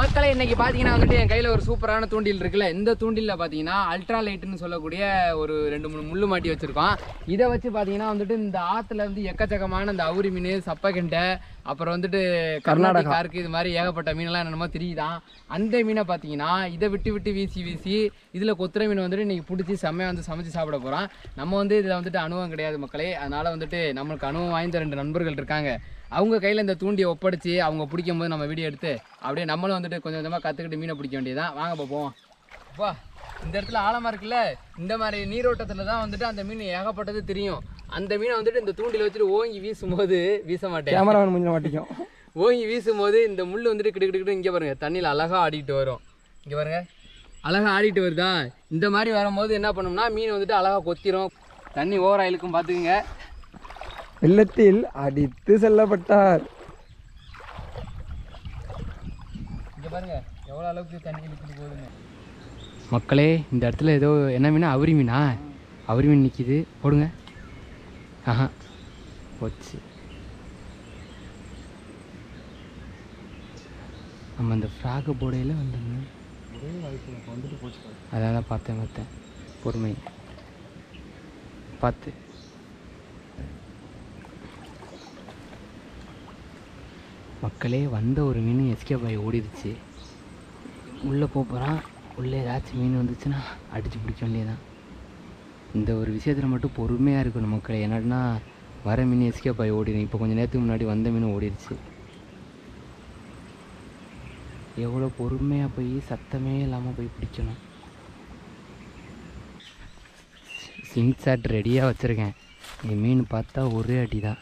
மக்களை இன்னைக்கு பார்த்தீங்கன்னா வந்துட்டு என் கையில் ஒரு சூப்பரான தூண்டில் இருக்குல்ல இந்த தூண்டிலில் பார்த்தீங்கன்னா அல்ட்ரா லைட்னு சொல்லக்கூடிய ஒரு ரெண்டு மூணு முள்ளு மாட்டி வச்சுருக்கோம் இதை வச்சு பார்த்தீங்கன்னா வந்துட்டு இந்த ஆற்றுல வந்து எக்கச்சக்கமான இந்த அவுரி மீன் சப்பகெண்டை அப்புறம் வந்துட்டு கர்நாடகா இருக்கு இது மாதிரி ஏகப்பட்ட மீனெல்லாம் என்னமோ தெரியுதான் அந்த மீனை பார்த்தீங்கன்னா இதை விட்டு விட்டு வீசி வீசி இதில் கொத்துற மீன் வந்துட்டு இன்னைக்கு பிடிச்சி செம்மையாக வந்து சமைச்சு சாப்பிட போகிறோம் நம்ம வந்து இதில் வந்துட்டு அனுபவம் கிடையாது மக்களே அதனால் வந்துட்டு நம்மளுக்கு அனுபவம் வாய்ந்த ரெண்டு நண்பர்கள் இருக்காங்க அவங்க கையில் இந்த தூண்டியை ஒப்படைச்சு அவங்க பிடிக்கும் போது நம்ம வீடியோ எடுத்து அப்படியே நம்மளும் வந்துட்டு கொஞ்சம் கொஞ்சமாக கற்றுக்கிட்டு மீனை பிடிக்க வேண்டியதுதான் வாங்க இப்போ போவோம் அப்பா இந்த இடத்துல ஆழமாக இருக்குல்ல இந்த மாதிரி நீரோட்டத்தில் தான் வந்துட்டு அந்த மீன் ஏகப்பட்டது தெரியும் அந்த மீனை வந்துட்டு இந்த தூண்டில் வச்சுட்டு ஓங்கி வீசும்போது வீச மாட்டேன் கேமராமேன் முடிஞ்ச மாட்டிக்கும் ஓங்கி வீசும்போது இந்த முள் வந்துட்டு கிடு கிடு இங்கே பாருங்க தண்ணியில் அழகா ஆடிட்டு வரும் இங்கே பாருங்க அழகா ஆடிட்டு வருதா இந்த மாதிரி வரும்போது என்ன பண்ணோம்னா மீன் வந்துட்டு அழகா கொத்திரும் தண்ணி ஓவரா இழுக்கும் பார்த்துக்குங்க வெள்ளத்தில் அடித்து செல்லப்பட்டார் இங்கே பாருங்க எவ்வளோ அளவுக்கு தண்ணி இழுக்குது போகுதுங்க மக்களே இந்த இடத்துல ஏதோ என்ன மீனா அவுரி மீனா அவுரி மீன் நிற்கிது போடுங்க ஆஹா போச்சு நம்ம அந்த ஃப்ராக போடையில் வந்தோம் அதான் தான் பார்த்தேன் பார்த்தேன் பொறுமை பார்த்து மக்களே வந்த ஒரு மீன் எஸ்கேப் ஆகி ஓடிடுச்சு உள்ளே போகிறான் உள்ளே ஏதாச்சும் மீன் வந்துச்சுன்னா அடித்து பிடிக்க வேண்டியதான் இந்த ஒரு விஷயத்தில் மட்டும் பொறுமையாக இருக்கணும் மக்களே என்னன்னா வர மீன் எஸ்கேப் ஆகி ஓடிடும் இப்போ கொஞ்சம் நேரத்துக்கு முன்னாடி வந்த மீன் ஓடிடுச்சு எவ்வளோ பொறுமையாக போய் சத்தமே இல்லாமல் போய் பிடிக்கணும் சிங் சாட் ரெடியாக வச்சுருக்கேன் என் மீன் பார்த்தா ஒரே அடி தான்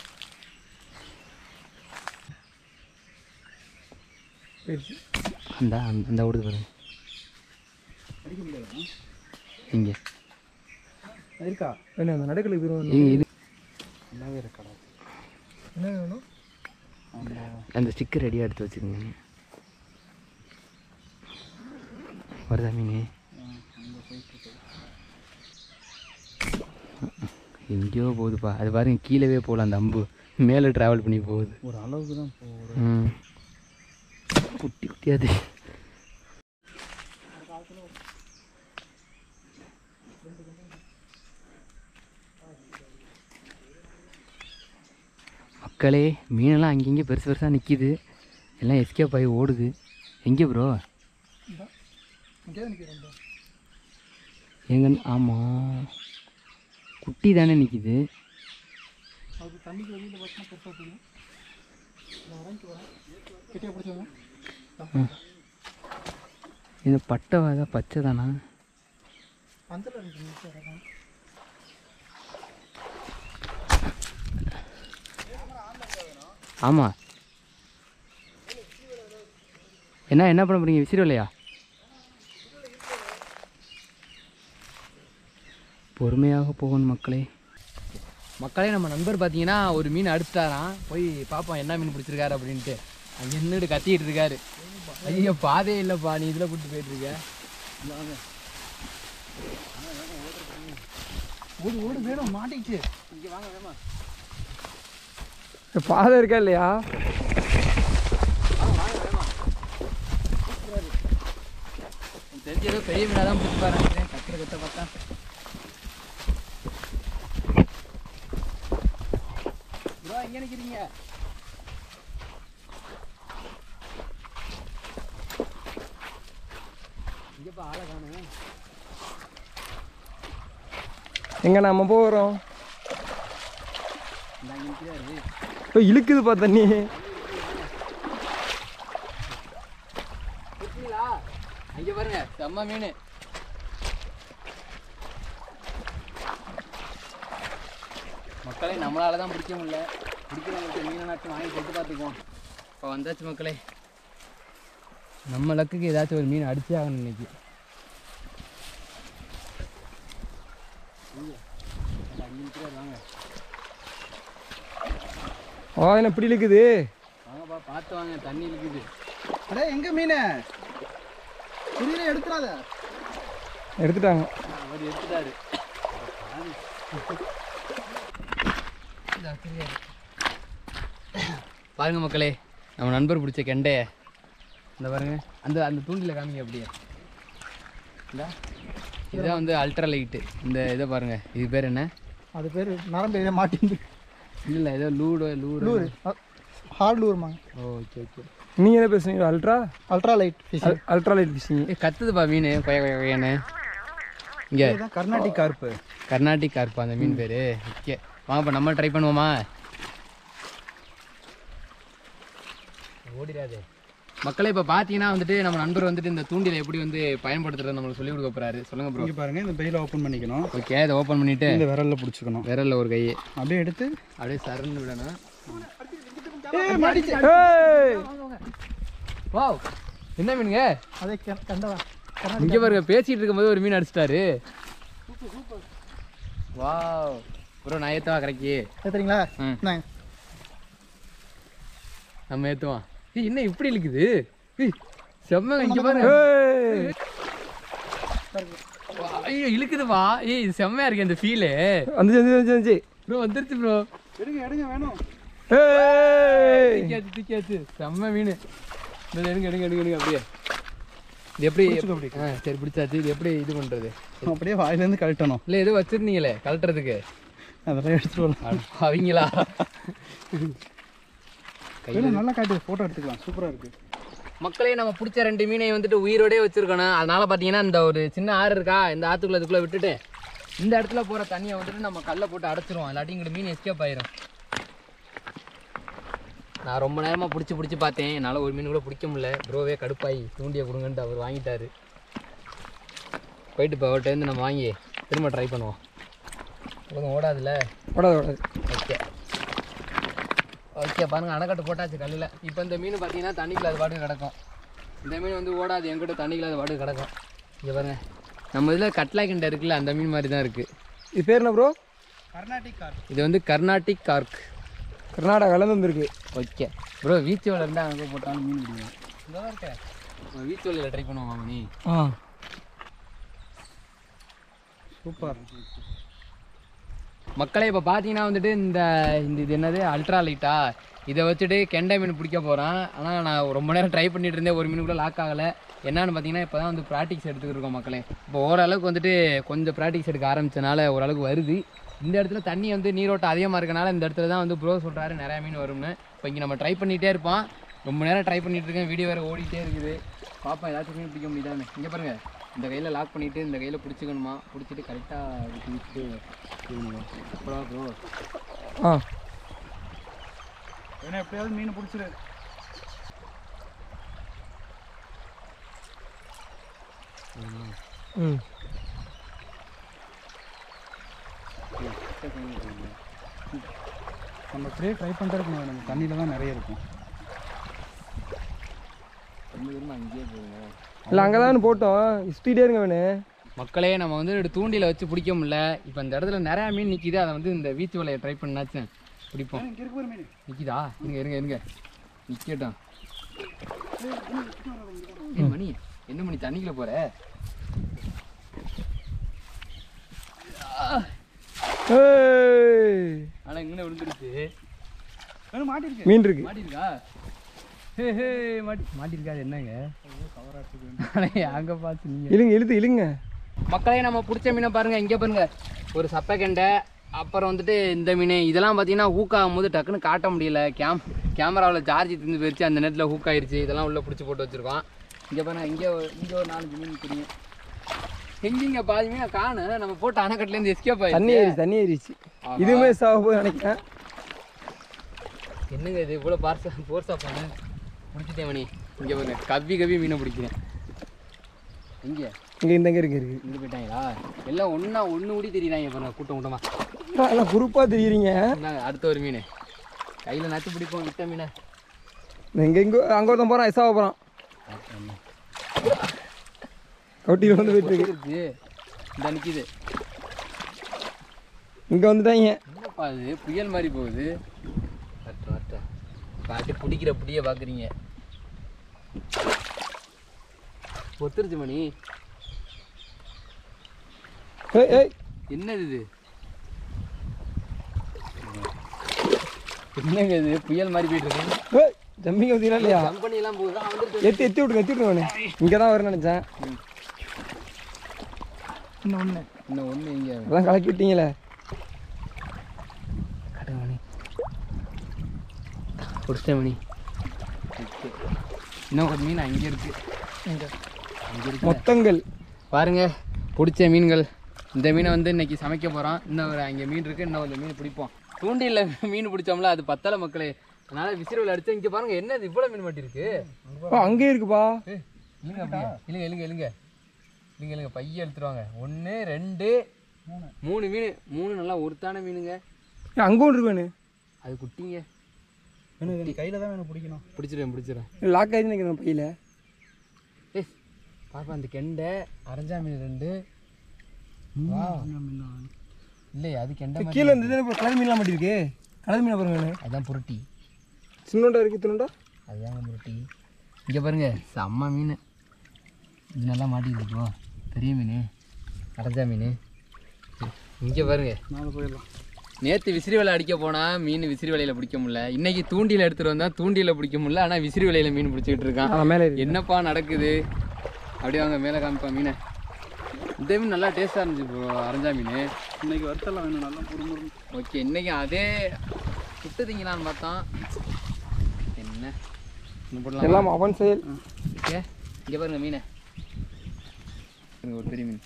அந்த அந்த அந்த ஓடுது பாருங்க இங்கே இருக்கா என்ன அந்த நடுக்கலுக்கு தூரம் இங்க இது என்னவே இருக்கா என்ன வேணும் அந்த ஸ்டிக்கர் ரெடியாக எடுத்து வச்சுருங்க வருதா மீன் எங்கேயோ போகுதுப்பா அது பாருங்க கீழவே போகல அந்த அம்பு மேலே ட்ராவல் பண்ணி போகுது ஒரு அளவுக்கு தான் போகிறோம் ம் குட்டி குட்டியாது மக்களே மீனெல்லாம் அங்கங்கே பெருசு பெருசாக நிற்கிது எல்லாம் எஸ்கேப் ஆகி ஓடுது எங்கே ப்ரோ எங்க ஆமாம் குட்டி தானே நிற்கிது அது தண்ணிக்கு வெளியில் பார்த்தா பெருசாக தெரியும் நான் இறங்கி வரேன் கெட்டியாக பிடிச்சவங்க இது பட்டை வாதா பச்சை தானா அந்த ரெண்டு நிமிஷம் இறங்க ஆமாம் என்ன என்ன பண்ண போறீங்க விசிறலையா பொறுமையாக போகணும் மக்களே மக்களே நம்ம நண்பர் பார்த்தீங்கன்னா ஒரு மீன் அடிச்சிட்டாராம் போய் பார்ப்போம் என்ன மீன் பிடிச்சிருக்காரு அப்படின்ட்டு அங்கே நின்றுட்டு கத்திக்கிட்டு இருக்காரு ஐயோ பாதே இல்லைப்பா நீ இதில் கூப்பிட்டு போயிட்டு இருக்க ஓடு ஓடு வேணும் மாட்டிச்சு இங்கே வாங்க வேமா பாதை இருக்கா இல்லையா எனக்கு தெரிஞ்ச ஏதோ பெரிய மீனாக தான் பிடிச்சி பாரு கத்துற கத்த பார்த்தா ப்ரோ எங்கே நிற்கிறீங்க இங்கேப்பா ஆளை காணும் எங்க நம்ம போகிறோம் இங்கே நிற்கிறாரு இப்போ இழுக்குதுப்பா தண்ணி பிடிச்சிங்களா அங்கே பாருங்க செம்ம மீன் மக்களே நம்மளால தான் பிடிக்க முடியல பிடிக்கிறவங்களுக்கு மீனை நாட்டு வாங்கி போட்டு பார்த்துக்குவோம் இப்போ வந்தாச்சு மக்களே நம்ம லக்குக்கு ஏதாச்சும் ஒரு மீன் அடிச்சே ஆகணும் இன்னைக்கு அங்கே நிற்கிறாரு வாங்க ஆ என்ன இப்படி இழுக்குது வாங்கப்பா பார்த்து வாங்க தண்ணி இருக்குது அடே எங்க மீன் புரியல எடுத்துறாத எடுத்துட்டாங்க அவர் எடுத்துட்டாரு பாருங்க மக்களே நம்ம நண்பர் பிடிச்ச கெண்டைய இந்த பாருங்க அந்த அந்த தூண்டில காமிங்க அப்படியே இந்த இதுதான் வந்து அல்ட்ரா லைட்டு இந்த இதை பாருங்க இது பேர் என்ன அது பேர் நரம்பு இதை மாட்டிந்து இல்லை ஏதோ லூடோ லூடு லூரு ஹார்ட் லூருமாங்க ஓகே ஓகே நீங்கள் என்ன பேசுனீங்க ultra ultra light fish ultra light fishing ஏ கத்துதுப்பா மீன் கொய கொய கொயன்னு இங்கே இதுதான் கர்நாடிக் கார்ப்பு கர்நாடிக் கார்ப்பா அந்த மீன் பேர் ஓகே வாங்கப்பா நம்ம ட்ரை பண்ணுவோமா ஓடிடாதே மக்களே இப்போ பார்த்தீங்கன்னா வந்துட்டு நம்ம நண்பர் வந்துட்டு இந்த தூண்டிலை எப்படி வந்து பயன்படுத்துறது நம்மளுக்கு சொல்லி கொடுக்க போறாரு சொல்லுங்க ப்ரோ இங்கே பாருங்க இந்த பெயில ஓப்பன் பண்ணிக்கணும் ஓகே இதை ஓப்பன் பண்ணிட்டு இந்த விரல்ல பிடிச்சிக்கணும் விரல்ல ஒரு கை அப்படியே எடுத்து அப்படியே சரன்னு விடணும் வாவ் என்ன மீனுங்க அதே கெ- கண்டவா இங்க பாருங்க பேசிட்டு இருக்கும்போது ஒரு மீன் அடிச்சிட்டாரு வாவ் ப்ரோ நான் ஏத்தவா கரைக்கி ஏத்துறீங்களா ம். இந்தாங்க. நம்ம ஏத்துவான் ஏய் என்ன இப்படி இழுக்குது ஏய், செம்ம இங்க பாருங்க வா, ஐயோ இழுக்குதுப்பா ஏய் இது செம்மையா இருக்கு இந்த ஃபீலு வந்துச்சு வந்துச்சு வந்துச்சு ப்ரோ வந்துருச்சு ப்ரோ எடுங்க எடுங்க வேணும் ஏய் தூக்கியாச்சு தூக்கியாச்சு செம்ம மீன் இந்த எடுங்க எடுங்க எடுங்க எடுங்க அப்படியே இது எப்படி ஆ சரி பிடிச்சாச்சு இது எப்படி இது பண்றது அப்படியே வாயிலேருந்து கழட்டணும் இல்லை ஏதோ வச்சிருந்தீங்களே கழட்டுறதுக்கு அதெல்லாம் எடுத்துட்டு வரலாம் அட, அவங்களா வேணும், நல்லா காட்டு ஃபோட்டோ எடுத்துக்கலாம் சூப்பராக இருக்கு மக்களே நம்ம பிடிச்ச ரெண்டு மீனை வந்துட்டு உயிரோடே வச்சிருக்கணும் அதனால பார்த்தீங்கன்னா இந்த ஒரு சின்ன ஆறு இருக்கா இந்த ஆற்றுக்குள்ள இதுக்குள்ளே விட்டுட்டு இந்த இடத்துல போகிற தண்ணியை வந்துட்டு நம்ம கல்லை போட்டு அடைச்சிருவோம் இல்லாட்டி இங்கிட்ட மீன் எஸ்கேப் ஆயிரும் நான் ரொம்ப நேரமாக பிடிச்சி பிடிச்சி பார்த்தேன் என்னால் ஒரு மீன் கூட பிடிக்க முடியல ப்ரோவே கடுப்பாயி தூண்டியை கொடுங்கன்ட்டு அவர் வாங்கிட்டாரு போயிட்டு இப்போ அவர்கிட்ட நம்ம வாங்கி திரும்ப ட்ரை பண்ணுவோம் ஒன்றும் ஓடாதுல்ல ஓடாது ஓடாது ஓகே ஓகே பாருங்க அணைக்கட்டு போட்டாச்சு கல்லில் இப்போ இந்த மீன் பார்த்தீங்கன்னா தண்ணிக்குள்ள அது பாட்டுக்கு கிடக்கும் இந்த மீன் வந்து ஓடாது எங்கிட்ட தண்ணிக்குள்ள அது பாட்டுக்கு கிடக்கும் இங்கே பாருங்க நம்ம இதில் கட்லா கிண்டை இருக்குல்ல அந்த மீன் மாதிரி தான் இருக்குது இது பேர் என்ன ப்ரோ கர்நாடிக் கார் இது வந்து கர்நாடிக் கார்க் கர்நாடகாலேருந்து வந்திருக்கு ஓகே ப்ரோ வீச்சு வலை இருந்தால் அங்கே போட்டாலும் மீன் பிடிக்கும் இந்த தான் இருக்க வீச்சு வலையில் ட்ரை பண்ணுவோம் நீ ஆ சூப்பர் மக்களே இப்போ பார்த்தீங்கன்னா வந்துட்டு இந்த இந்த இது என்னது அல்ட்ரா லைட்டா இதை வச்சுட்டு கெண்டை மீன் பிடிக்க போகிறேன் ஆனால் நான் ரொம்ப நேரம் ட்ரை பண்ணிட்டு இருந்தேன் ஒரு மீன் கூட லாக் ஆகலை என்னன்னு பார்த்தீங்கன்னா இப்போ தான் வந்து ப்ராக்டிக்ஸ் எடுத்துக்கிட்டு இருக்கோம் மக்களே இப்போ ஓரளவுக்கு வந்துட்டு கொஞ்சம் ப்ராக்டிக்ஸ் எடுக்க ஆரம்பிச்சனால ஓரளவுக்கு வருது இந்த இடத்துல தண்ணி வந்து நீரோட்டம் அதிகமாக இருக்கனால இந்த இடத்துல தான் வந்து ப்ரோ சொல்கிறாரு நிறையா மீன் வரும்னு இப்போ இங்கே நம்ம ட்ரை பண்ணிகிட்டே இருப்போம் ரொம்ப நேரம் ட்ரை பண்ணிட்டு இருக்கேன் வீடியோ வேறு ஓடிட்டே இருக்குது பாப்பா ஏதாச்சும் மீன் பிடிக்க முடியுதான்னு இங்கே பாருங்க இந்த கையில் லாக் பண்ணிவிட்டு இந்த கையில் பிடிச்சிக்கணுமா பிடிச்சிட்டு கரெக்டாக பிடிச்சிட்டு அப்புறம் ப்ரோ ஆ வேணும் எப்படியாவது மீன் பிடிச்சிரு ம் நம்ம அப்படியே ட்ரை பண்ணுறதுக்கு நம்ம தண்ணியில் தான் நிறைய இருக்கும் ரொம்ப தூரமாக அங்கேயே போகுங்க இல்லை அங்கே தான் போட்டோம் சுற்றிட்டே இருங்க வேணு மக்களே நம்ம வந்து ஒரு தூண்டில வச்சு பிடிக்க முடியல இப்போ இந்த இடத்துல நிறையா மீன் நிற்கிது அதை வந்து இந்த வீச்சு வலையை ட்ரை பண்ணாச்சும் பிடிப்போம் இங்கே இருக்கு ஒரு மீன் நிற்கிதா இருங்க இருங்க இருங்க நிற்கட்டும் ஏய் மணி என்ன மணி தண்ணிக்குள்ள போற ஏய் ஆனால் இங்கே விழுந்துருச்சு வேணும் மாட்டிருக்கு மீன் இருக்கு மாட்டிருக்கா ஹே ஹே மாட்டி மாட்டிருக்கா அது என்னங்க ஆனால் அங்கே பார்த்து நீங்கள் இழுங்க இழுத்து இழுங்க மக்களே நம்ம பிடிச்ச மீனை பாருங்க இங்கே பாருங்க ஒரு சப்பைக்கெண்டை அப்புறம் வந்துட்டு இந்த மீன் இதெல்லாம் பார்த்தீங்கன்னா ஹூக் ஆகும்போது டக்குன்னு காட்ட முடியல கேம் கேமராவில் சார்ஜ் திருந்து போயிடுச்சு அந்த நேரத்தில் ஹூக் ஆயிருச்சு இதெல்லாம் உள்ளே பிடிச்சி போட்டு வச்சுருக்கோம் இங்கே பாருங்க இங்கே ஒரு- இங்கே ஒரு நாலஞ்சு மீன் தெரியும் எங்கேங்க பாதி மீனை காணும் நம்ம போட்டு அணைக்கட்டுலேருந்து எஸ்கேப் தண்ணி ஆயிடுச்சு ஏறிச்சு தண்ணி ஏறிச்சு இதுவுமே சாக போய் நினைக்கிறேன் என்னங்க இது இவ்வளோ பார்சா போர்ஸா பண்ணு பிடிச்சிட்டேன் மணி இங்கே பாருங்க கவ்வி கவ்வி மீனை பிடிக்கிறேன் எங்கே இங்கே இந்த இங்கே இருக்கு இருக்கு இங்கே போயிட்டாங்களா எல்லாம் ஒன்றா ஒன்று கூடி தெரியுறாங்க பாருங்க கூட்டம் கூட்டமாக எல்லாம் குரூப்பாக தெரியுறீங்க இந்தாங்க, அடுத்த ஒரு மீன் கையில் நச்சு பிடிப்போம் விட்ட மீனை இங்கே இங்கே அங்கே ஒருத்தன் போகிறான் எசாவ போகிறான் கவுட்டியில் வந்து போயிட்டு இருக்கு இருக்கு இந்த நிற்கிது இங்கே வந்துட்டாங்க என்னப்பா அது புயல் மாதிரி போகுது வட்ட வட்ட பாட்டு பிடிக்கிற புடிய பார்க்குறீங்க ஒத்துருச்சு மணி ஏய் ஏய் என்னது இது என்னங்க இது புயல் மாதிரி போயிட்டு இருக்கு ஏய் ஜம்பிங் ஊற்றினா இல்லையா கம்பெனி எல்லாம் போகுது அவன் வந்துட்டு எத்தி எத்தி விட்டுங்க எத்தி விட்டுருங்க இங்கே தான் வரும்னு நினச்சேன் இன்னும் ஒன்று இன்னும் ஒன்று இங்கே அதான் கலக்கி விட்டீங்களே கடவுளே பிடிச்சிட்டேன் மணி ஓகே இன்னும் கொஞ்சம் மீன் அங்கே இருக்கு இங்கே அங்கே இருக்கு மொத்தங்கள் பாருங்க பிடிச்ச மீன்கள் இந்த மீனை வந்து இன்னைக்கு சமைக்க போகிறோம் இன்னும் ஒரு அங்கே மீன் இருக்குது இன்னும் கொஞ்சம் மீன் பிடிப்போம் தூண்டியில் மீன் பிடிச்சோம்ல அது பத்தலை மக்களே அதனால விசிறுவில் அடிச்சு இங்கே பாருங்க என்ன இது இவ்வளோ மீன் மாட்டிருக்கு ஆ அங்கேயே இருக்குப்பா ஏய், இழுங்க அப்படியே இழுங்க இழுங்க இழுங்க இழுங்க இழுங்க பைய எடுத்துருவாங்க ஒன்று ரெண்டு மூணு மூணு மீன் மூணு நல்லா ஒருத்தான மீனுங்க அங்கே ஒன்று இருக்கு அது குட்டிங்க வேணும் இது கையில் தான் வேணும் பிடிக்கணும் பிடிச்சிடுறேன் பிடிச்சிடுறேன் லாக் ஆகிடுச்சு நினைக்கிறேன் பையில ஏய் பாப்பா அந்த கெண்டை அரஞ்சா மீன் ரெண்டு இல்லையா அது கெண்டை மாதிரி கீழே இருந்தது இப்போ கடல் மீன்லாம் மாட்டிருக்கு கடல் மீனை பாருங்க அதான் புரட்டி சின்னோண்டா இருக்கு தின்னோண்டா அதுதாங்க புரட்டி இங்கே பாருங்க செம்ம மீன் இது நல்லா மாட்டிக்கிட்டு இப்போ பெரிய மீன் அரஞ்சா மீன் இங்கே பாருங்க மேலே போயிடலாம் நேற்று விசிறி வலை அடிக்க போனால் மீன் விசிறி வலையில் பிடிக்க முடியல இன்னைக்கு தூண்டியில் எடுத்துகிட்டு வந்தால் தூண்டியில் பிடிக்க முடியல ஆனால் விசிறி வலையில் மீன் பிடிச்சிக்கிட்டு இருக்கான் ஆ மேலே இருக்கு என்னப்பா நடக்குது அப்படியே வாங்க மேலே காமிப்பா மீனை இந்த மீன் நல்லா டேஸ்ட்டாக இருந்துச்சு ப்ரோ அரஞ்சா மீன் இன்னைக்கு வறுத்தலாம் வேணும் நல்லா முறுமுறு ஓகே இன்னைக்கு அதே சுட்டு திங்கலான்னு பார்த்தோம் என்ன இன்னும் போடலாம் எல்லாம் அவன் செயல் ஓகே இங்கே பாருங்க மீனை இங்க ஒரு பெரிய மீன்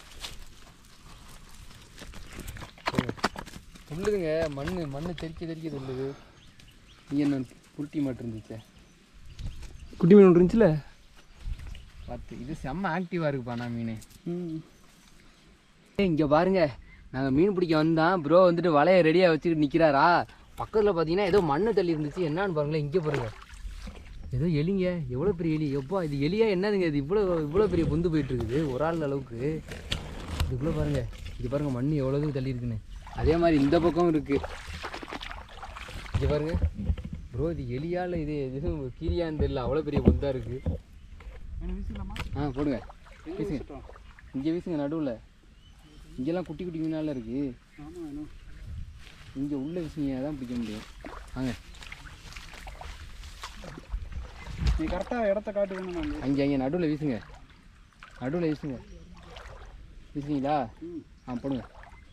துள்ளுதுங்க மண் மண் தெறிக்க தெறிக்க துள்ளுது இங்கே என்ன புருட்டி மாட்டு இருந்துச்சே குட்டி மீன் ஒன்று இருந்துச்சுல பார்த்து இது செம்ம ஆக்டிவாக இருக்குப்பா நான் மீன் ம் ஏய் இங்கே பாருங்க நாங்கள் மீன் பிடிக்க வந்தோம் ப்ரோ வந்துட்டு வலையை ரெடியாக வச்சுக்கிட்டு நிற்கிறாரா பக்கத்தில் பார்த்தீங்கன்னா ஏதோ மண்ணு தள்ளி இருந்துச்சு என்னன்னு பாருங்களேன் இங்கே பாருங்க ஏதோ எலிங்க எவ்வளோ பெரிய எலி எப்பா இது எலியா என்னதுங்க இது இவ்வளோ இவ்வளோ பெரிய பொந்து போயிட்டு இருக்குது ஒரு ஆள் அளவுக்கு இதுக்குள்ளே பாருங்க இது பாருங்க மண் எவ்வளோ தள்ளி இருக்குன்னு அதே மாதிரி இந்த பக்கம் இருக்கு இங்கே பாருங்க ப்ரோ இது எலியா இல்லை இது எதுவும் கீரியான்னு தெரியல அவ்வளோ பெரிய பொந்தாக இருக்குது வேணும் வீசிக்கலாமா ஆ போடுங்க வீசுங்க இங்கே வீசுங்க நடுவில் இங்கெல்லாம் குட்டி குட்டி மீனால இருக்கு ஆமாம் வேணும் இங்கே உள்ள வீசுங்க தான் பிடிக்க முடியும் வாங்க நீ கரெக்டாக இடத்த காட்டு வேணும் நாங்கள் அங்கே அங்கே நடுவில் வீசுங்க நடுவில் வீசுங்க வீசுனீங்களா ஆ போடுங்க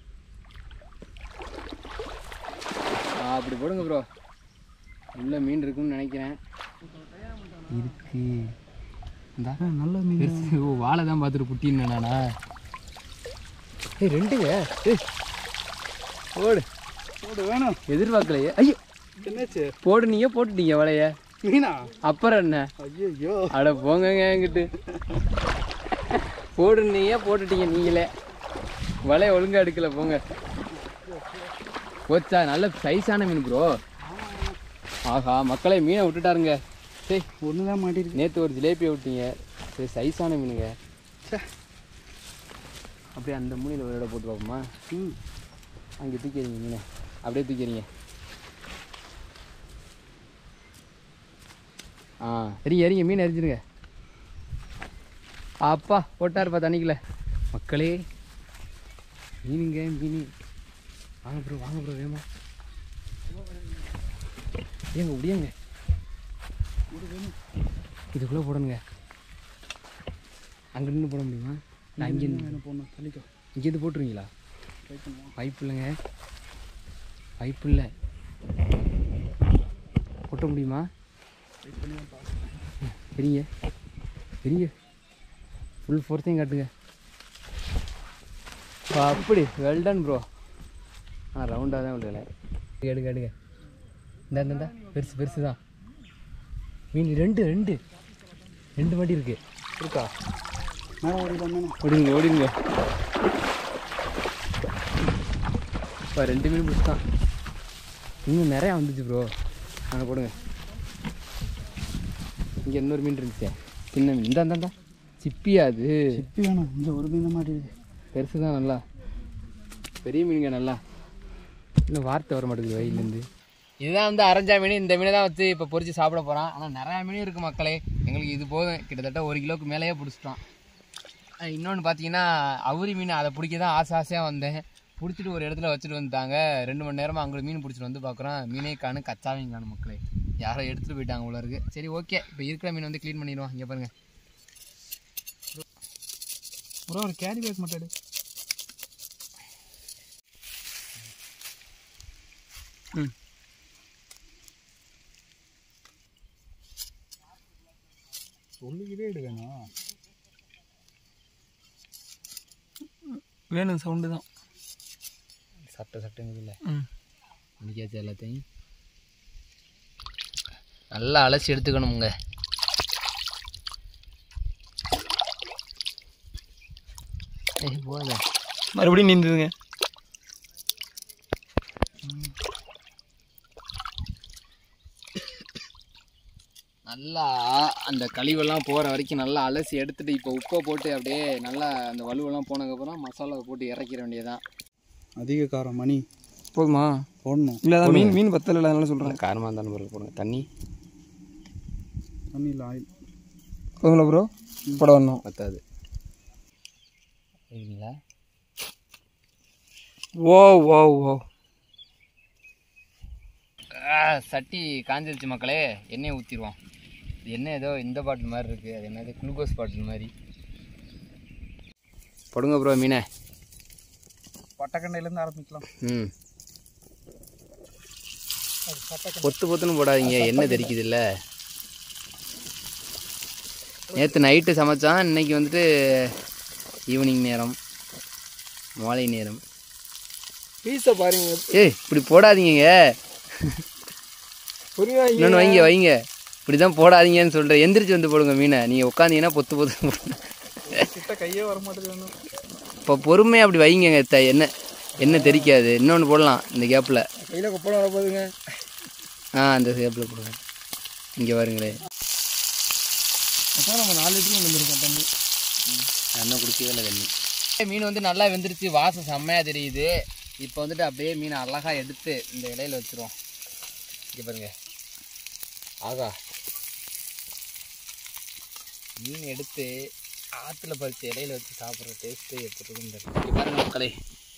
ஆ அப்படி போடுங்க ப்ரோ உள்ள மீன் இருக்குன்னு நினைக்கிறேன் இருக்கு இந்தா நல்ல மீன் பெருசு ஓ வாழை தான் பார்த்துட்டு குட்டின்னு நானா ஏய் ரெண்டுங்க ஏய் போடு போடு வேணும் எதிர்பார்க்கலையே ஐயோ என்னாச்சு போடுனீங்க போட்டுட்டீங்க வலைய மீனா அப்புறம் என்ன ஐயோ அட போங்கங்க என்கிட்ட போடுனீங்க போட்டுட்டீங்க நீங்களே வலைய ஒழுங்கா எடுக்கல போங்க போச்சா நல்ல சைஸான மீன் ப்ரோ ஆஹா மக்களை மீனை விட்டுட்டாருங்க சரி ஒன்று தான் மாட்டிருக்கு நேற்று ஒரு ஜிலேபியை விட்டீங்க சரி சைஸான மீனுங்க அப்படியே அந்த மூலையில் ஒரு இடம் போட்டு பார்ப்போமா ம் அங்கே தூக்கிறீங்க மீனை அப்படியே தூக்கிறீங்க ஆ சரிங்க சரிங்க மீன் எரிஞ்சிருங்க அப்பா போட்டாருப்பா தண்ணிக்குள்ள மக்களே மீனுங்க மீன் வாங்க ப்ரோ வாங்க ப்ரோ வேமா ஏங்க முடியுங்க இதுக்குள்ளே போடணுங்க அங்கே நின்று போட முடியுமா நான் இங்கே வேணும் போடணும் தள்ளிக்கோ இங்கேருந்து போட்டுருவீங்களா ட்ரை பண்ணுவோம் பைப் இல்லைங்க பைப் இல்லை கொட்ட முடியுமா சரிங்க சரிங்க ஃபுல் ஃபோர்ஸையும் காட்டுங்க அப்பா, அப்படி வெல்டன் ப்ரோ ஆ ரவுண்டாக தான் விடல எடுங்க எடுங்க இந்த இந்த பெருசு பெருசு தான் மீன் ரெண்டு ரெண்டு ரெண்டு மாட்டி இருக்கு இருக்கா மேலே ஓடிடலாம் மேலே ஓடிங்க ஓடிங்க இப்போ ரெண்டு மீன் பிடிச்சான் இன்னும் நிறையா வந்துச்சு ப்ரோ அங்கே போடுங்க இங்கே இன்னொரு மீன் இருந்துச்சே சின்ன மீன் இந்த இந்தா சிப்பியா அது சிப்பி வேணும் இங்கே ஒரு மீன் தான் மாட்டிருக்கு பெருசு தான் நல்லா பெரிய மீனுங்க நல்லா இன்னும் வார்த்தை வர மாட்டேங்குது வயலேருந்து இதுதான் வந்து அரைஞ்சா மீன் இந்த மீனை தான் வச்சு இப்போ பொரிச்சு சாப்பிட போகிறோம் ஆனால் நிறையா மீன் இருக்குது மக்களே எங்களுக்கு இது போதும் கிட்டத்தட்ட ஒரு கிலோவுக்கு மேலேயே பிடிச்சிட்டோம் இன்னொன்று பார்த்தீங்கன்னா அவுரி மீன் அதை பிடிக்க தான் ஆசை ஆசையாக வந்தேன் பிடிச்சிட்டு ஒரு இடத்துல வச்சுட்டு வந்துட்டாங்க ரெண்டு மணி நேரமாக அங்கே மீன் பிடிச்சிட்டு வந்து பார்க்குறோம் மீனே காணும் கச்சாவையும் காணும் மக்களே யாரோ எடுத்துகிட்டு போயிட்டாங்க உள்ள இருக்கு சரி ஓகே இப்போ இருக்கிற மீன் வந்து க்ளீன் பண்ணிடுவோம் இங்கே பாருங்க ப்ரோ ஒரு கேரி பேக் மட்டும் எடு ம் சொல்லிக்கிட்டே எடு வேணும் வேணும் சவுண்டு தான் சட்டை சட்டைங்குது இல்லை ம் முடிக்காச்சு எல்லாத்தையும் நல்லா அலசி எடுத்துக்கணுமுங்க ஏய் போகாத மறுபடியும் நீந்துதுங்க நல்லா அந்த கழிவெல்லாம் போகிற வரைக்கும் நல்லா அலசி எடுத்துட்டு இப்போ உப்பை போட்டு அப்படியே நல்லா அந்த வலுவெல்லாம் போனதுக்கப்புறம் மசாலாவை போட்டு இறக்கிற வேண்டியதான் அதிக காரம் மணி போதுமா போடணும் இல்லை அதான் மீன் மீன் பத்தல அதனால சொல்கிறேன் காரமாக இருந்தாலும் பிறகு போடுங்க தண்ணி தண்ணியில் ஆயில் போதுங்களா ப்ரோ போட வரணும் பத்தாது சரிங்களா ஓ ஓ ஓ சட்டி காஞ்சிருச்சு மக்களே எண்ணெயை ஊற்றிடுவோம் இது எண்ணெய் ஏதோ இந்த பாட்டில் மாதிரி இருக்குது அது என்னது குளுக்கோஸ் பாட்டில் மாதிரி போடுங்க ப்ரோ மீனை பட்டக்கண்டையிலேருந்து ஆரம்பிக்கலாம் ம் பொத்து பொத்துன்னு போடாதீங்க எண்ணெய் தெரிக்குது இல்லை நேற்று நைட்டு சமைச்சான் இன்னைக்கு வந்துட்டு ஈவினிங் நேரம் மாலை நேரம் பீஸை பாருங்க ஏய் இப்படி போடாதீங்க பொறுமையா இன்னொன்று வைங்க வைங்க இப்படி தான் போடாதீங்கன்னு சொல்கிறேன் எந்திரிச்சு வந்து போடுங்க மீனை நீங்கள் உட்காந்தீங்கன்னா பொத்து பொத்து போடுங்க கிட்ட கையே வர மாட்டேங்குது வேணும் இப்போ பொறுமையாக அப்படி வைங்க த எண்ணெய் எண்ணெய் தெரிக்காது இன்னொன்று போடலாம் இந்த கேப்பில் கையில் கொப்பளம் வர போகுதுங்க ஆ அந்த கேப்பில் போடுங்க இங்கே பாருங்களே அப்போ நம்ம நாலு லிட்டரும் வந்துருக்கோம் தண்ணி இன்னும் குடிக்கவே இல்லை தண்ணி மீன் வந்து நல்லா வெந்துருச்சு வாசம் செம்மையாக தெரியுது இப்போ வந்துட்டு அப்படியே மீனை அழகாக எடுத்து இந்த இலையில வச்சுருவோம் இங்கே பாருங்க ஆகா மீன் எடுத்து ஆற்றுல பறிச்ச இலையில வச்சு சாப்பிட்ற டேஸ்ட்டு எப்படி இருக்குன்னு தெரியல. இங்கே பாருங்க மக்களே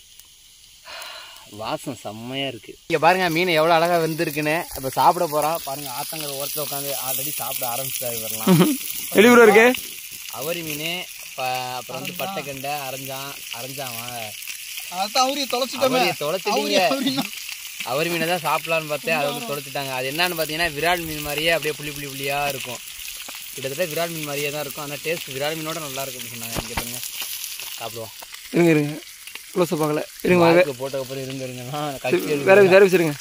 வாசம் செம்மையாக இருக்குது இங்கே பாருங்க மீன் எவ்வளோ அழகாக வெந்திருக்குன்னு இப்போ சாப்பிட போகிறோம் பாருங்கள் ஆத்தங்கரை ஓரத்தில் உட்காந்து ஆல்ரெடி சாப்பிட ஆரம்பிச்சிட்டாரு வரலாம் எப்படி ப்ரோ இருக்கு அவரி மீன் ப- அப்புறம் வந்து பட்டைக்கண்டை அரைஞ்சான் அரைஞ்சாவன் அதான் அவரையும் தொலைச்சிட்டோமே அவரி தொலைச்சிட்டீங்க அவரி மீனை தான் சாப்பிடலான்னு பார்த்தேன் அதை வந்து தொலைச்சிட்டாங்க அது என்னன்னு பார்த்தீங்கன்னா விரால் மீன் மாதிரியே அப்படியே புள்ளி புள்ளி புள்ளியாக இருக்கும் கிட்டத்தட்ட விரால் மீன் மாதிரியே தான் இருக்கும் ஆனால் டேஸ்ட் விரால் மீனோட நல்லா இருக்கும்னு சொன்னாங்க இங்கே பாருங்க சாப்பிடுவோம் இருங்க இருங்க க்ளோஸை பார்க்கல இருங்க வே- வாய்க்கு போட்டதுக்கப்புறம் இருந்துருங்கன்னா கட்சி வேற வேற வச்சிருங்க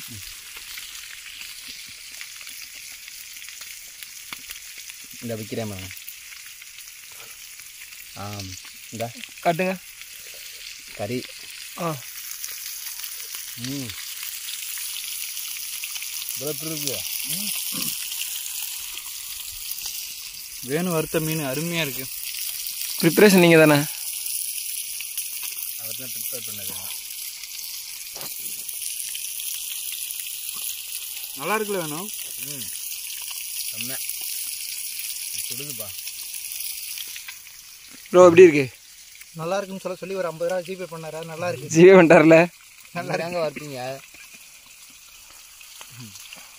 இந்த விற்கிறேன் மேடம் ஆ இந்த காட்டுங்க கறி ஆ ம் இவ்வளோ எப்படி இருக்கு வேணும் வறுத்த மீன் அருமையாக இருக்கு ப்ரிப்பரேஷன் நீங்கள் தானே அவர் தான் ப்ரிப்பேர் பண்ணது நல்லா இருக்குல்ல வேணும் ம் செம்ம சுடுதுப்பா ப்ரோ எப்படி இருக்கு நல்லா இருக்குன்னு சொல்ல சொல்லி ஒரு ஐம்பது ரூபா ஜிபே பண்ணாரா நல்லா இருக்கு ஜீவே பண்ணிட்டார்ல நல்லா தாங்க வர்த்தீங்க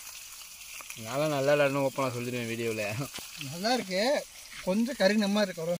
நான்லாம் நல்லா இல்லைன்னு ஓப்பனாக சொல்லிடுவேன் வீடியோவில் நல்லா இருக்கு கொஞ்சம் கறி நம்ம இருக்கு